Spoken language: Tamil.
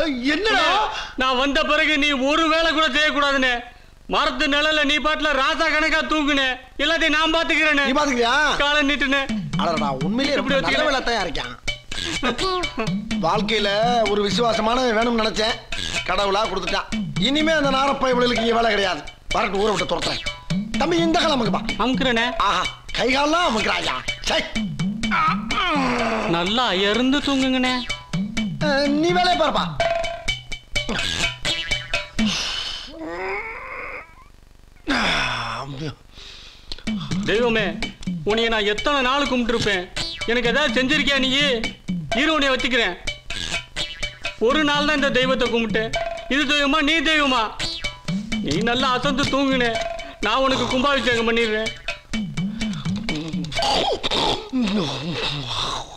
என்னடா நான் வந்த பிறகு நீ ஒரு வேலை கூட செய்யக்கூடாதுன்னு மரத்து நிழல்ல நீ பாட்டுல ராசா கணக்கா தூங்குனே எல்லாத்தையும் நான் பாத்துக்கிறேன்னு நீ பாத்துக்கிறியா காலை நீட்டுனே அடடா உண்மையிலேயே ரொம்ப இப்படி நல்ல வச்சுக்கிறேன். வேலை தான் இருக்கான் வாழ்க்கையில ஒரு விசுவாசமான வேணும்னு நினைச்சேன் கடவுளா கொடுத்துட்டான் இனிமே அந்த நாரப்பை இவளுக்கு இங்க வேலை கிடையாது வரட்டு ஊரை விட்டு துரத்துறேன் தம்பி இந்த கிளம்புங்கப்பா அமுக்குறேனே ஆஹா கை கால்லாம் அமுக்குறாயா சை நல்லா இருந்து தூங்குங்கண்ணே அஹ், நீ வேலையை பாருப்பா தெய்வமே உன்னைய நான் எத்தனை நாள் கும்பிட்டுருப்பேன் எனக்கு ஏதாவது செஞ்சிருக்கியா நீ இரு உன்னைய வச்சுக்கிறேன் ஒரு நாள் தான் இந்த தெய்வத்தை கும்பிட்டேன் இது தெய்வமா நீ தெய்வமா நீ நல்லா அசந்து தூங்குனே நான் உனக்கு கும்பாபிஷேகம் பண்ணிடுறேன்